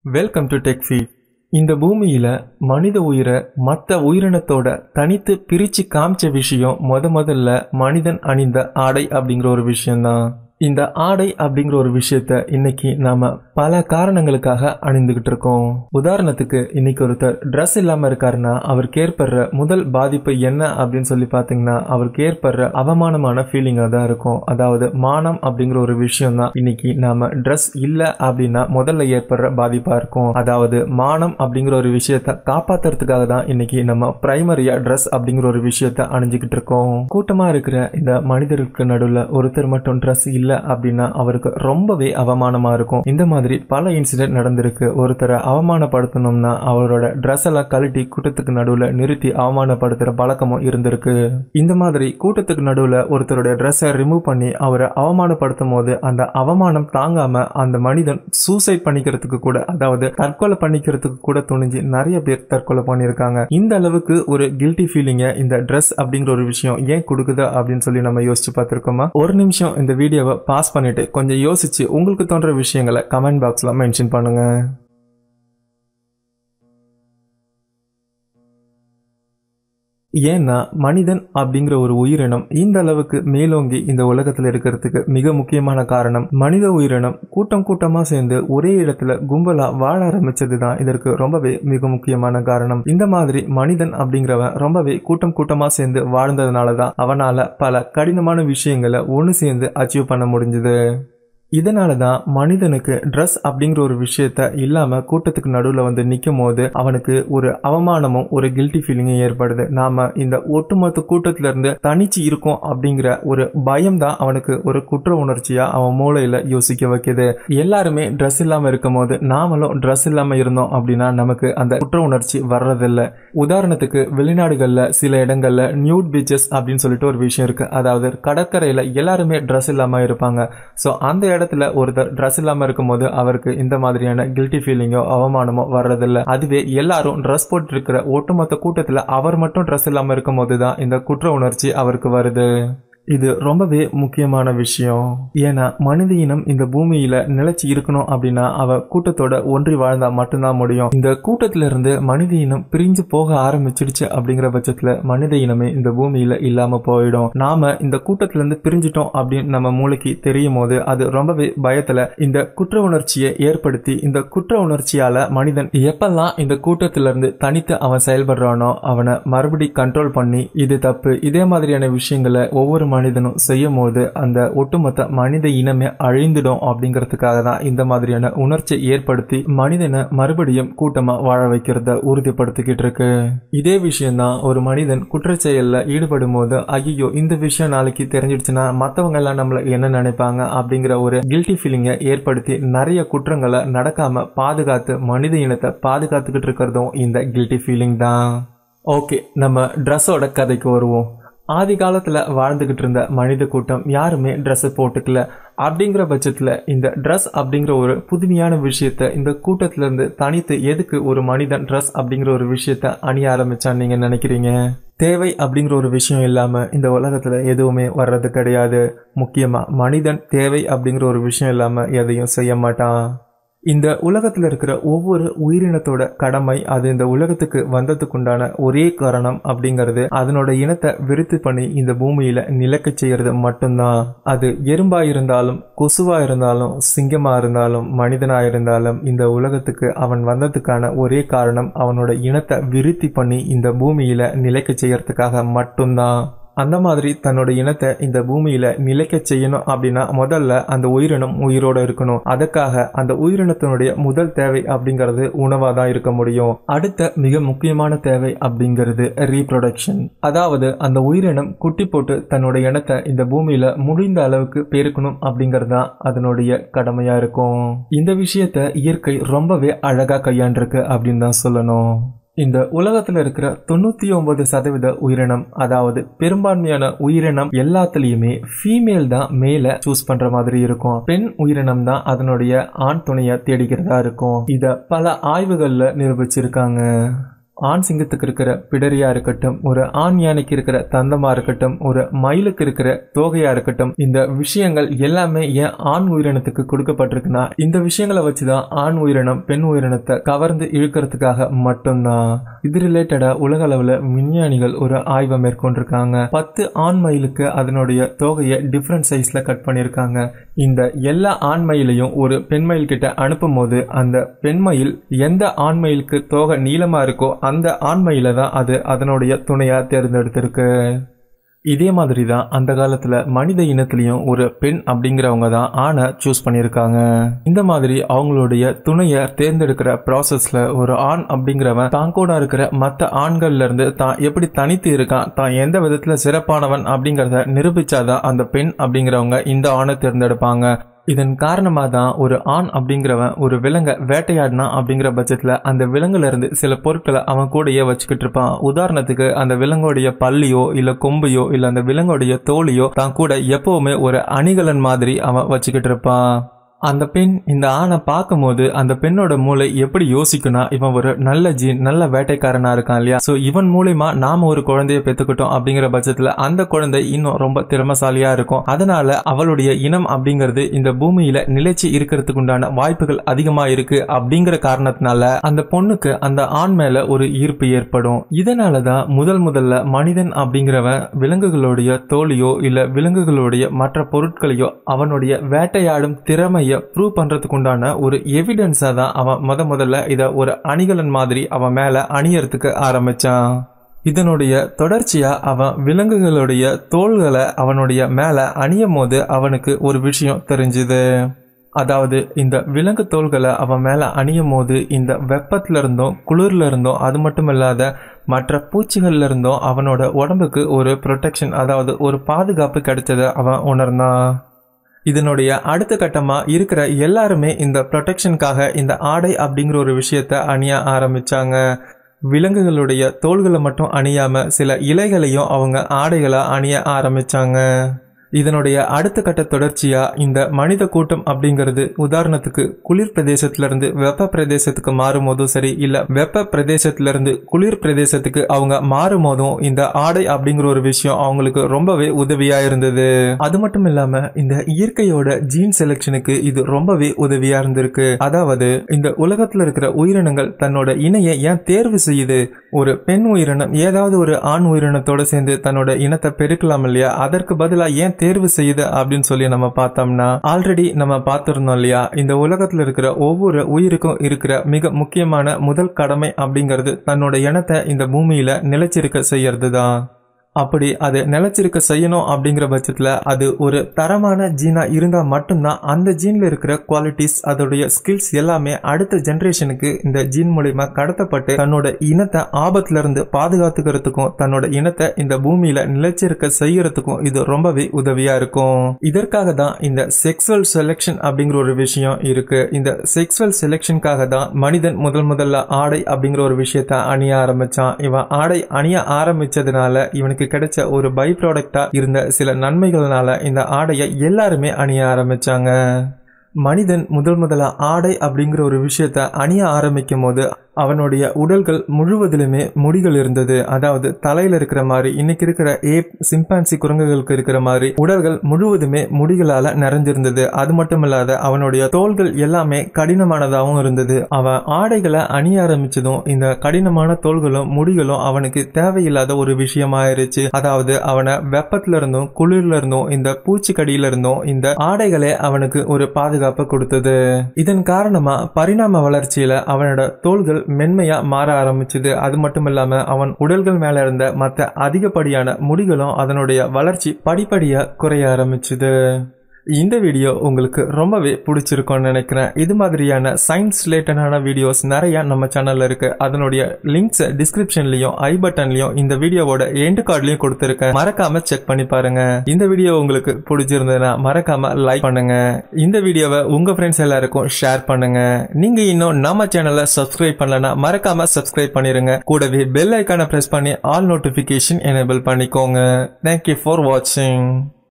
welcome to tech feet இந்த பூமியில மனித உயிரை மற்ற உயிரினத்தோட தனித்து பிரிச்சு காமிச்ச விஷயம் முத முதல்ல மனிதன் அணிந்த ஆடை அப்படிங்கிற ஒரு விஷயம்தான் இந்த ஆடை அப்படிங்கிற ஒரு விஷயத்த இன்னைக்கு நாம பல காரணங்களுக்காக அணிந்துகிட்டு இருக்கோம் உதாரணத்துக்கு இன்னைக்கு ஒருத்தர் ட்ரெஸ் இல்லாம இருக்காருன்னா அவருக்கு ஏற்படுற முதல் பாதிப்பு என்ன அப்படின்னு சொல்லி பாத்தீங்கன்னா அவருக்கு ஏற்படுற அவமானமான ஃபீலிங்கா தான் இருக்கும் அதாவது மானம் அப்படிங்கிற ஒரு விஷயம் தான் இன்னைக்கு நாம ட்ரெஸ் இல்ல அப்படின்னா முதல்ல ஏற்படுற பாதிப்பா இருக்கும் அதாவது மானம் அப்படிங்கிற ஒரு விஷயத்த காப்பாத்துறதுக்காக தான் இன்னைக்கு நம்ம பிரைமரியா ட்ரெஸ் அப்படிங்கிற ஒரு விஷயத்த அணிஞ்சுக்கிட்டு இருக்கோம் கூட்டமா இருக்கிற இந்த மனிதருக்கு நடுவுல ஒருத்தர் மட்டும் ட்ரெஸ் இல்ல அப்படின்னா அவருக்கு ரொம்பவே அவமானமா இருக்கும் இந்த மாதிரி பல இன்சிடென்ட் நடந்திருக்கு ஒருத்தரை அவமானப்படுத்தணும்னா அவரோட ட்ரெஸ் எல்லாம் கழட்டி கூட்டத்துக்கு நடுவுல நிறுத்தி அவமானப்படுத்துற பழக்கமும் இருந்திருக்கு இந்த மாதிரி கூட்டத்துக்கு நடுவுல ஒருத்தருடைய ட்ரெஸ்ஸை ரிமூவ் பண்ணி அவரை அவமானப்படுத்தும் போது அந்த அவமானம் தாங்காம அந்த மனிதன் சூசைட் பண்ணிக்கிறதுக்கு கூட அதாவது தற்கொலை பண்ணிக்கிறதுக்கு கூட துணிஞ்சு நிறைய பேர் தற்கொலை பண்ணியிருக்காங்க இந்த அளவுக்கு ஒரு கில்ட்டி ஃபீலிங்கை இந்த ட்ரெஸ் அப்படிங்கிற ஒரு விஷயம் ஏன் கொடுக்குது அப்படின்னு சொல்லி நம்ம யோசிச்சு பார்த்திருக்கோமா ஒரு நிமிஷம் இந்த வீடியோவை பாஸ் பண்ணிட்டு கொஞ்சம் யோசிச்சு உங்களுக்கு தோன்ற விஷயங்களை கமெண்ட் பாக்ஸ்ல மென்ஷன் பண்ணுங்க ஏன்னா மனிதன் அப்படிங்கிற ஒரு உயிரினம் இந்த அளவுக்கு மேலோங்கி இந்த உலகத்துல இருக்கிறதுக்கு மிக முக்கியமான காரணம் மனித உயிரினம் கூட்டம் கூட்டமா சேர்ந்து ஒரே இடத்துல கும்பலா வாழ ஆரம்பிச்சது தான் இதற்கு ரொம்பவே மிக முக்கியமான காரணம் இந்த மாதிரி மனிதன் அப்படிங்கிறவன் ரொம்பவே கூட்டம் கூட்டமா சேர்ந்து வாழ்ந்ததுனால தான் அவனால பல கடினமான விஷயங்களை ஒன்று சேர்ந்து அச்சீவ் பண்ண முடிஞ்சது இதனால தான் மனிதனுக்கு ட்ரெஸ் அப்படிங்கிற ஒரு விஷயத்த இல்லாம கூட்டத்துக்கு நடுவில் வந்து நிற்கும் போது அவனுக்கு ஒரு அவமானமும் ஒரு கில்ட்டி ஃபீலிங்கும் ஏற்படுது நாம இந்த ஒட்டுமொத்த கூட்டத்துல இருந்து தனிச்சு இருக்கோம் அப்படிங்கிற ஒரு பயம் தான் அவனுக்கு ஒரு குற்ற உணர்ச்சியா அவன் மூளையில யோசிக்க வைக்குது எல்லாருமே ட்ரெஸ் இல்லாம இருக்கும் போது நாமளும் ட்ரெஸ் இல்லாம இருந்தோம் அப்படின்னா நமக்கு அந்த குற்ற உணர்ச்சி வர்றதில்ல உதாரணத்துக்கு வெளிநாடுகள்ல சில இடங்கள்ல நியூட் பீச்சஸ் அப்படின்னு சொல்லிட்டு ஒரு விஷயம் இருக்கு அதாவது கடற்கரையில எல்லாருமே ட்ரெஸ் இல்லாம இருப்பாங்க ஸோ அந்த இடத்துல ஒருத்தர் ட்ரெஸ் இல்லாம இருக்கும்போது அவருக்கு இந்த மாதிரியான கில்ட்டி ஃபீலிங்கோ அவமானமோ வர்றதில்ல அதுவே எல்லாரும் ட்ரெஸ் போட்டு இருக்கிற ஒட்டுமொத்த கூட்டத்துல அவர் மட்டும் ட்ரெஸ் இல்லாம இருக்கும்போது தான் இந்த குற்ற உணர்ச்சி அவருக்கு வருது இது ரொம்பவே முக்கியமான விஷயம் ஏன்னா மனித இனம் இந்த பூமியில நிலைச்சு இருக்கணும் அப்படின்னா அவ கூட்டத்தோட ஒன்றி வாழ்ந்தா மட்டும்தான் முடியும் இந்த கூட்டத்துல இருந்து மனித இனம் பிரிஞ்சு போக ஆரம்பிச்சிடுச்சு அப்படிங்கிற பட்சத்துல மனித இனமே இந்த பூமியில இல்லாம போயிடும் நாம இந்த கூட்டத்துல இருந்து பிரிஞ்சிட்டோம் அப்படின்னு நம்ம மூளைக்கு தெரியும் போது அது ரொம்பவே பயத்துல இந்த குற்ற உணர்ச்சியை ஏற்படுத்தி இந்த குற்ற உணர்ச்சியால மனிதன் எப்பெல்லாம் இந்த கூட்டத்துல இருந்து தனித்து அவன் செயல்படுறானோ அவனை மறுபடி கண்ட்ரோல் பண்ணி இது தப்பு இதே மாதிரியான விஷயங்களை ஒவ்வொரு மனிதனும் செய்யும் போது அந்த ஒட்டுமொத்த மனித இனமே அழிந்துடும் அப்படிங்கிறதுக்காக தான் இந்த மாதிரியான உணர்ச்சியை ஏற்படுத்தி மனிதனை மறுபடியும் கூட்டமா வாழ வைக்கிறத உறுதிப்படுத்திக்கிட்டு இருக்கு இதே விஷயம்தான் ஒரு மனிதன் குற்றச்செயல்ல ஈடுபடும் போது ஐயோ இந்த விஷயம் நாளைக்கு தெரிஞ்சிடுச்சுன்னா மத்தவங்க எல்லாம் நம்மள என்ன நினைப்பாங்க அப்படிங்கிற ஒரு கில்ட்டி ஃபீலிங்கை ஏற்படுத்தி நிறைய குற்றங்களை நடக்காம பாதுகாத்து மனித இனத்தை பாதுகாத்துக்கிட்டு இருக்கிறதும் இந்த கில்ட்டி ஃபீலிங் தான் ஓகே நம்ம ட்ரெஸ்ஸோட கதைக்கு வருவோம் ஆதி காலத்துல வாழ்ந்துகிட்டு இருந்த மனித கூட்டம் யாருமே ட்ரெஸ் போட்டுக்கல அப்படிங்கிற பட்சத்துல இந்த ட்ரெஸ் அப்படிங்கிற ஒரு புதுமையான விஷயத்த இந்த கூட்டத்துல இருந்து தனித்து எதுக்கு ஒரு மனிதன் ட்ரெஸ் அப்படிங்கிற ஒரு விஷயத்த அணிய ஆரம்பிச்சான்னு நீங்க நினைக்கிறீங்க தேவை அப்படிங்கிற ஒரு விஷயம் இல்லாம இந்த உலகத்துல எதுவுமே வர்றது கிடையாது முக்கியமா மனிதன் தேவை அப்படிங்கிற ஒரு விஷயம் இல்லாம எதையும் செய்ய மாட்டான் இந்த உலகத்துல இருக்கிற ஒவ்வொரு உயிரினத்தோட கடமை அது இந்த உலகத்துக்கு வந்ததுக்குண்டான ஒரே காரணம் அப்படிங்கிறது அதனோட இனத்தை விருத்தி பண்ணி இந்த பூமியில நிலக்க செய்யறது மட்டும்தான் அது எறும்பா இருந்தாலும் கொசுவா இருந்தாலும் சிங்கமா இருந்தாலும் மனிதனா இருந்தாலும் இந்த உலகத்துக்கு அவன் வந்ததுக்கான ஒரே காரணம் அவனோட இனத்தை விருத்தி பண்ணி இந்த பூமியில நிலைக்க செய்யறதுக்காக மட்டும்தான் அந்த மாதிரி தன்னோட இனத்தை இந்த பூமியில நிலைக்க செய்யணும் அப்படின்னா முதல்ல அந்த உயிரினம் உயிரோட இருக்கணும் அதுக்காக அந்த உயிரினத்தினுடைய முதல் தேவை அப்படிங்கிறது உணவா தான் இருக்க முடியும் அடுத்த மிக முக்கியமான தேவை அப்படிங்கிறது ரீப்ரொடக்ஷன் அதாவது அந்த உயிரினம் குட்டி போட்டு தன்னோட இனத்தை இந்த பூமியில முடிந்த அளவுக்கு பெருக்கணும் அப்படிங்கிறது தான் அதனுடைய கடமையா இருக்கும் இந்த விஷயத்த இயற்கை ரொம்பவே அழகா கையாண்டிருக்கு அப்படின்னு தான் சொல்லணும் இந்த உலகத்துல இருக்கிற தொண்ணூத்தி ஒன்பது சதவீத உயிரினம் அதாவது பெரும்பான்மையான உயிரினம் எல்லாத்துலயுமே ஃபீமேல் தான் மேல சூஸ் பண்ற மாதிரி இருக்கும் பெண் உயிரினம் தான் அதனுடைய ஆண் துணைய தேடிக்கிறதா இருக்கும் இத பல ஆய்வுகள்ல நிரூபிச்சிருக்காங்க ஆண் சிங்கத்துக்கு இருக்கிற பிடரியா இருக்கட்டும் ஒரு ஆண் யானைக்கு இருக்கிற தந்தமா இருக்கட்டும் ஒரு மயிலுக்கு இருக்கிற தோகையா இருக்கட்டும் இந்த விஷயங்கள் எல்லாமே ஏன் ஆண் உயிரினத்துக்கு கொடுக்கப்பட்டிருக்குன்னா இந்த விஷயங்களை வச்சுதான் ஆண் உயிரினம் பெண் உயிரினத்தை கவர்ந்து இழுக்கிறதுக்காக மட்டும்தான் இது ரிலேட்டடா உலக அளவுல விஞ்ஞானிகள் ஒரு ஆய்வை மேற்கொண்டிருக்காங்க பத்து ஆண் மயிலுக்கு அதனுடைய தோகையை டிஃப்ரெண்ட் சைஸ்ல கட் பண்ணியிருக்காங்க இந்த எல்லா ஆண் மயிலையும் ஒரு பெண் மயில் கிட்ட அனுப்பும் போது அந்த பெண் மயில் எந்த ஆண் மயிலுக்கு தோகை நீளமா இருக்கோ அந்த ஆண் மயிலை தான் அது அதனுடைய துணையா தேர்ந்தெடுத்திருக்கு இதே மாதிரி தான் அந்த காலத்துல மனித இனத்திலையும் ஒரு பெண் அப்படிங்கிறவங்க தான் ஆணை சூஸ் பண்ணியிருக்காங்க இந்த மாதிரி அவங்களுடைய துணையை தேர்ந்தெடுக்கிற ப்ராசஸ்ல ஒரு ஆண் அப்படிங்கிறவன் தான் கூட இருக்கிற மற்ற ஆண்கள்ல இருந்து தான் எப்படி தனித்து இருக்கான் தான் எந்த விதத்துல சிறப்பானவன் அப்படிங்கிறத நிரூபிச்சாதான் அந்த பெண் அப்படிங்கிறவங்க இந்த ஆணை தேர்ந்தெடுப்பாங்க இதன் காரணமாக தான் ஒரு ஆண் அப்படிங்கிறவன் ஒரு விலங்கை வேட்டையாடினா அப்படிங்கிற பட்சத்தில் அந்த விலங்குல இருந்து சில பொருட்களை அவன் கூடயே வச்சுக்கிட்டு இருப்பான் உதாரணத்துக்கு அந்த விலங்கோடைய பல்லியோ இல்லை கொம்பையோ இல்லை அந்த விலங்கோடைய தோலையோ தான் கூட எப்பவுமே ஒரு அணிகலன் மாதிரி அவன் வச்சுக்கிட்டு இருப்பான் அந்த பெண் இந்த ஆணை பார்க்கும்போது அந்த பெண்ணோட மூளை எப்படி யோசிக்கும்னா இவன் ஒரு நல்ல ஜீன் நல்ல வேட்டைக்காரனா இருக்கான் இல்லையா சோ இவன் மூலியமா நாம ஒரு குழந்தைய பெத்துக்கிட்டோம் அப்படிங்கிற பட்சத்துல அந்த குழந்தை இன்னும் ரொம்ப திறமசாலியா இருக்கும் அதனால அவளுடைய இனம் அப்படிங்கிறது இந்த பூமியில நிலைச்சு இருக்கிறதுக்கு உண்டான வாய்ப்புகள் அதிகமா இருக்கு அப்படிங்கிற காரணத்தினால அந்த பொண்ணுக்கு அந்த ஆண் மேல ஒரு ஈர்ப்பு ஏற்படும் இதனாலதான் முதல் முதல்ல மனிதன் அப்படிங்கிறவன் விலங்குகளுடைய தோலையோ இல்ல விலங்குகளுடைய மற்ற பொருட்களையோ அவனுடைய வேட்டையாடும் திறமைய ப்ரூவ் பண்றதுக்கு உண்டான ஒரு எவிடன்ஸா தான் அவன் முத முதல்ல இத ஒரு அணிகலன் மாதிரி அவன் மேல அணியறதுக்கு ஆரம்பிச்சான் இதனுடைய தொடர்ச்சியா அவன் விலங்குகளுடைய தோள்களை அவனுடைய மேல அணியும் போது அவனுக்கு ஒரு விஷயம் தெரிஞ்சுது அதாவது இந்த விலங்கு தோள்களை அவன் மேல அணியும் போது இந்த வெப்பத்துல இருந்தும் குளிர்ல இருந்தும் அது மட்டும் இல்லாத மற்ற பூச்சிகள்ல இருந்தும் அவனோட உடம்புக்கு ஒரு ப்ரொடெக்ஷன் அதாவது ஒரு பாதுகாப்பு கிடைச்சதை அவன் உணர்ந்தான் இதனுடைய அடுத்த கட்டமா இருக்கிற எல்லாருமே இந்த ப்ரொடெக்ஷனுக்காக இந்த ஆடை அப்படிங்கிற ஒரு விஷயத்த அணிய ஆரம்பிச்சாங்க விலங்குகளுடைய தோள்களை மட்டும் அணியாம சில இலைகளையும் அவங்க ஆடைகளா அணிய ஆரம்பிச்சாங்க இதனுடைய அடுத்த கட்ட தொடர்ச்சியா இந்த மனித கூட்டம் அப்படிங்கிறது உதாரணத்துக்கு குளிர் பிரதேசத்துல இருந்து வெப்ப பிரதேசத்துக்கு மாறும் போதும் சரி இல்ல வெப்ப பிரதேசத்துல இருந்து குளிர் பிரதேசத்துக்கு அவங்க மாறும் போதும் இந்த ஆடை அப்படிங்கிற ஒரு விஷயம் அவங்களுக்கு ரொம்பவே உதவியா இருந்தது அது மட்டும் இல்லாம இந்த இயற்கையோட ஜீன் செலெக்ஷனுக்கு இது ரொம்பவே உதவியா இருந்திருக்கு அதாவது இந்த உலகத்துல இருக்கிற உயிரினங்கள் தன்னோட இணையை ஏன் தேர்வு செய்யுது ஒரு பெண் உயிரினம் ஏதாவது ஒரு ஆண் உயிரினத்தோட சேர்ந்து தன்னோட இனத்தை பெருக்கலாம் இல்லையா அதற்கு பதிலா ஏன் தேர்வு செய்யுது அப்படின்னு சொல்லி நம்ம பார்த்தோம்னா ஆல்ரெடி நம்ம பார்த்திருந்தோம் இல்லையா இந்த உலகத்துல இருக்கிற ஒவ்வொரு உயிருக்கும் இருக்கிற மிக முக்கியமான முதல் கடமை அப்படிங்கிறது தன்னோட இனத்தை இந்த பூமியில நிலைச்சிருக்க செய்யறது தான் அப்படி அது நிலைச்சிருக்க செய்யணும் அப்படிங்கிற பட்சத்துல அது ஒரு தரமான ஜீனா இருந்தா மட்டும்தான் அந்த ஜீன்ல இருக்கிற குவாலிட்டிஸ் அதோடைய ஸ்கில்ஸ் எல்லாமே அடுத்த ஜெனரேஷனுக்கு இந்த ஜீன் மூலியமா கடத்தப்பட்டு தன்னோட இனத்தை ஆபத்துல இருந்து பாதுகாத்துக்கிறதுக்கும் தன்னோட இனத்தை இந்த பூமியில நிலைச்சிருக்க செய்யறதுக்கும் இது ரொம்பவே உதவியா இருக்கும் இதற்காக தான் இந்த செக்ஸுவல் செலெக்ஷன் அப்படிங்கிற ஒரு விஷயம் இருக்கு இந்த செக்ஸுவல் செலெக்ஷனுக்காக தான் மனிதன் முதல் முதல்ல ஆடை அப்படிங்கிற ஒரு விஷயத்த அணிய ஆரம்பிச்சான் இவன் ஆடை அணிய ஆரம்பிச்சதுனால இவனுக்கு கிடைச்ச ஒரு பை ப்ராடக்டா இருந்த சில நன்மைகள்னால இந்த ஆடையை எல்லாருமே அணிய ஆரம்பிச்சாங்க மனிதன் முதல் முதலா ஆடை அப்படிங்கிற ஒரு விஷயத்த அணிய ஆரம்பிக்கும் போது அவனுடைய உடல்கள் முழுவதிலுமே முடிகள் இருந்தது அதாவது தலையில இருக்கிற மாதிரி இன்னைக்கு இருக்கிற ஏப் சிம்பான்சி குரங்குகளுக்கு இருக்கிற மாதிரி உடல்கள் முழுவதுமே முடிகளால நிறைஞ்சிருந்தது அது மட்டும் இல்லாத அவனுடைய தோள்கள் எல்லாமே கடினமானதாகவும் இருந்தது அவன் ஆடைகளை அணிய ஆரம்பிச்சதும் இந்த கடினமான தோள்களும் முடிகளும் அவனுக்கு தேவையில்லாத ஒரு விஷயமாயிருச்சு அதாவது அவனை வெப்பத்துல இருந்தும் குளிர்ல இருந்தும் இந்த பூச்சிக்கடியில இருந்தும் இந்த ஆடைகளே அவனுக்கு ஒரு பாதுகாப்பு கொடுத்தது இதன் காரணமா பரிணாம வளர்ச்சியில அவனோட தோள்கள் மென்மையா மாற ஆரம்பிச்சது அது மட்டும் இல்லாம அவன் உடல்கள் மேல இருந்த மற்ற அதிகப்படியான முடிகளும் அதனுடைய வளர்ச்சி படிப்படியா குறைய ஆரம்பிச்சுது இந்த வீடியோ உங்களுக்கு ரொம்பவே பிடிச்சிருக்கும்னு நினைக்கிறேன் இது மாதிரியான சயின்ஸ் ரிலேட்டடான வீடியோஸ் நிறைய நம்ம சேனல்ல இருக்கு அதனுடைய லிங்க்ஸ் டிஸ்கிரிப்ஷன்லயும் ஐ பட்டன்லயும் இந்த வீடியோவோட எண்ட் கார்ட்லயும் கொடுத்துருக்கேன் மறக்காம செக் பண்ணி பாருங்க இந்த வீடியோ உங்களுக்கு பிடிச்சிருந்ததுன்னா மறக்காம லைக் பண்ணுங்க இந்த வீடியோவை உங்க ஃப்ரெண்ட்ஸ் எல்லாருக்கும் ஷேர் பண்ணுங்க நீங்க இன்னும் நம்ம சேனலை சப்ஸ்கிரைப் பண்ணலனா மறக்காம சப்ஸ்கிரைப் பண்ணிருங்க கூடவே பெல் ஐக்கான பிரஸ் பண்ணி ஆல் நோட்டிபிகேஷன் எனேபிள் பண்ணிக்கோங்க தேங்க்யூ ஃபார் வாட்சிங்